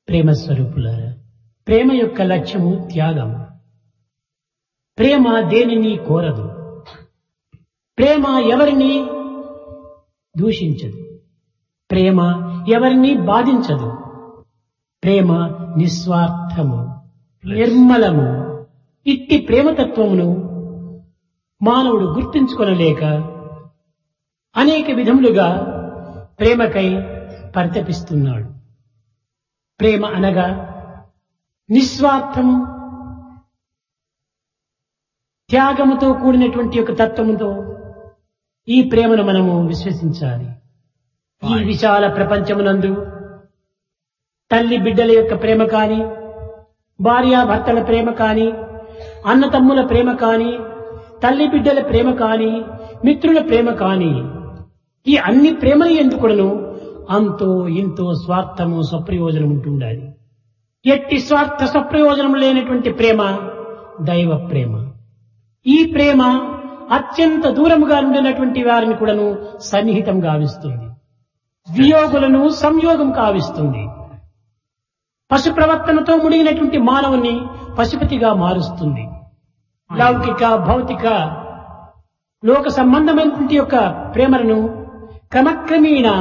ప్రేమ స్వరూపులారా ప్రేమ యొక్క లక్ష్యము త్యాగం ప్రేమ దేనిని కోరదు ప్రేమ ఎవరిని దూషించదు ప్రేమ ఎవరిని బాధించదు ప్రేమ నిస్వార్థము నిర్మలము ఇట్టి ప్రేమతత్వమును మానవుడు గుర్తించుకొనలేక అనేక విధములుగా ప్రేమకై పరితపిస్తున్నాడు ప్రేమ అనగా నిస్వార్థము త్యాగముతో కూడినటువంటి యొక్క తత్వముతో ఈ ప్రేమను మనము విశ్వసించాలి ఈ విశాల ప్రపంచమునందు తల్లి బిడ్డల యొక్క ప్రేమ కాని భార్యాభర్తల ప్రేమ కాని అన్నతమ్ముల ప్రేమ కాని తల్లి బిడ్డల ప్రేమ కాని మిత్రుల ప్రేమ కాని ఈ అన్ని ప్రేమలు ఎందుకును అంతో ఇంతో స్వార్థము స్వప్రయోజనం ఉంటుండాలి ఎట్టి స్వార్థ స్వప్రయోజనం లేనటువంటి ప్రేమ దైవ ప్రేమ ఈ ప్రేమ అత్యంత దూరముగా ఉండినటువంటి వారిని కూడాను సన్నిహితం గావిస్తుంది వియోగులను సంయోగం కావిస్తుంది పశు ప్రవర్తనతో ముడిగినటువంటి మానవుని పశుపతిగా మారుస్తుంది లౌకిక భౌతిక లోక సంబంధమైనటువంటి యొక్క ప్రేమలను క్రమక్రమేణా